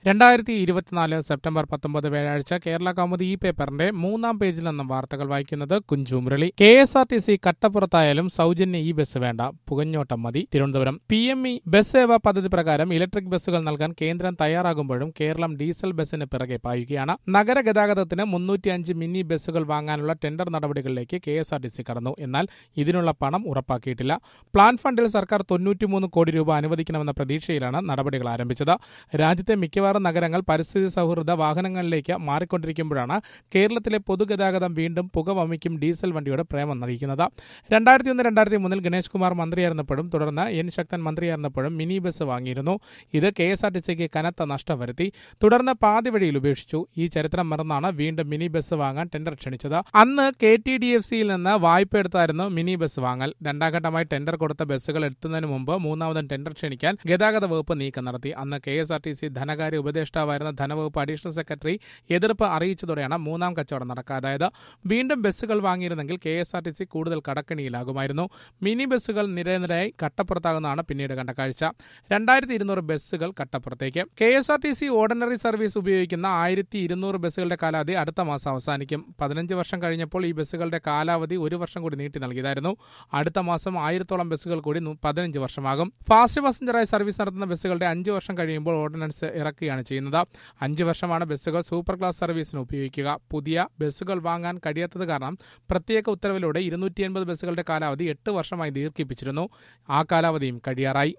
രണ്ടായിരത്തി ഇരുപത്തിനാല് സെപ്റ്റംബർ പത്തൊമ്പത് വ്യാഴാഴ്ച കേരള കൗമുദി ഈ പേപ്പറിന്റെ മൂന്നാം പേജിൽ നിന്നും വാർത്തകൾ വായിക്കുന്നത് Kunju Murali K S R T C കട്ടപ്പുറത്തായാലും സൗജന്യ ഈ ബസ് വേണ്ട പുകഞ്ഞോട്ടം മതി Thiruvananthapuram P M e bus Sewa പദ്ധതി പ്രകാരം ഇലക്ട്രിക് ബസ്സുകൾ നൽകാൻ കേന്ദ്രം തയ്യാറാകുമ്പോഴും കേരളം ഡീസൽ ബസ്സിന് പിറകെ പായുകയാണ് നഗരഗതാഗതത്തിന് മുന്നൂറ്റിയഞ്ച് മിനി ബസ്സുകൾ വാങ്ങാനുള്ള ടെൻഡർ നടപടികളിലേക്ക് K S R T C കടന്നു എന്നാൽ ഇതിനുള്ള പണം ഉറപ്പാക്കിയിട്ടില്ല പ്ലാൻ ഫണ്ടിൽ സർക്കാർ തൊണ്ണൂറ്റിമൂന്ന് കോടി രൂപ അനുവദിക്കണമെന്ന പ്രതീക്ഷയിലാണ് നടപടികൾ ആരംഭിച്ചത് രാജ്യത്തെ മിക്കവാറും നഗരങ്ങൾ പരിസ്ഥിതി സൗഹൃദ വാഹനങ്ങളിലേക്ക് മാറിക്കൊണ്ടിരിക്കുമ്പോഴാണ് കേരളത്തിലെ പൊതുഗതാഗതം വീണ്ടും പുകവമിക്കും ഡീസൽ വണ്ടിയുടെ പ്രേമം നയിക്കുന്നത് രണ്ടായിരത്തി ഒന്ന് രണ്ടായിരത്തി മൂന്നിൽ ഗണേഷ് കുമാർ മന്ത്രിയായിരുന്നപ്പോഴും തുടർന്ന് എൻ ശക്തൻ മന്ത്രിയായിരുന്നപ്പോഴും മിനി ബസ് വാങ്ങിയിരുന്നു ഇത് കെ എസ് ആർ ടി സിക്ക് കനത്ത നഷ്ടം വരുത്തി തുടർന്ന് പാതി വഴിയിൽ ഉപേക്ഷിച്ചു ഈ ചരിത്രം മറന്നാണ് വീണ്ടും മിനി ബസ് വാങ്ങാൻ ടെൻഡർ ക്ഷണിച്ചത് അന്ന് കെ ടി ഡി എഫ് സിയിൽ നിന്ന് വായ്പ എടുത്തായിരുന്നു മിനി ബസ് വാങ്ങൽ രണ്ടാം ഘട്ടമായി ടെൻഡർ കൊടുത്ത ബസ്സുകൾ എത്തുന്നതിന് മുമ്പ് മൂന്നാമതും ടെൻഡർ ക്ഷണിക്കാൻ ഗതാഗത വകുപ്പ് നീക്കം നടത്തി അന്ന് K S R T C ധനകാര്യ ഉപദേഷ്ടാവായിരുന്ന ധനവകുപ്പ് അഡീഷണൽ സെക്രട്ടറി എതിർപ്പ് അറിയിച്ചതോടെയാണ് മൂന്നാം കച്ചവടം നടക്കാതായത് വീണ്ടും ബസ്സുകൾ വാങ്ങിയിരുന്നെങ്കിൽ K S R T C കൂടുതൽ കടക്കണിയിലാകുമായിരുന്നു മിനി ബസ്സുകൾ നിരനിരയായി കട്ടപ്പുറത്താകുന്നതാണ് പിന്നീട് കണ്ട കാഴ്ച രണ്ടായിരത്തി ഇരുന്നൂറ് ബസ്സുകൾ കട്ടപ്പുറത്തേക്ക് K S R T C ordinary service ഉപയോഗിക്കുന്ന ആയിരത്തി ഇരുന്നൂറ് ബസ്സുകളുടെ കാലാവധി അടുത്ത മാസം അവസാനിക്കും പതിനഞ്ച് വർഷം കഴിഞ്ഞപ്പോൾ ഈ ബസ്സുകളുടെ കാലാവധി ഒരു വർഷം കൂടി നീട്ടി നൽകിയതായിരുന്നു അടുത്ത മാസം ആയിരത്തോളം ബസ്സുകൾ കൂടി നു- പതിനഞ്ച് വർഷമാകും ഫാസ്റ്റ് പാസഞ്ചറായി സർവീസ് നടത്തുന്ന ബസ്സുകളുടെ അഞ്ച് വർഷം കഴിയുമ്പോൾ ഓർഡിനൻസ് ഇറക്കുകയാണ് ചെയ്യുന്നത് അഞ്ച് വർഷമാണ് ബസ്സുകൾ സൂപ്പർ ക്ലാസ് സർവീസിന് ഉപയോഗിക്കുക പുതിയ ബസ്സുകൾ വാങ്ങാൻ കഴിയാത്തത് കാരണം പ്രത്യേക ഉത്തരവിലൂടെ ഇരുന്നൂറ്റി എൺപത് ബസ്സുകളുടെ കാലാവധി എട്ട് വർഷമായി ദീർഘിപ്പിച്ചിരുന്നു ആ കാലാവധിയും കഴിയാറായി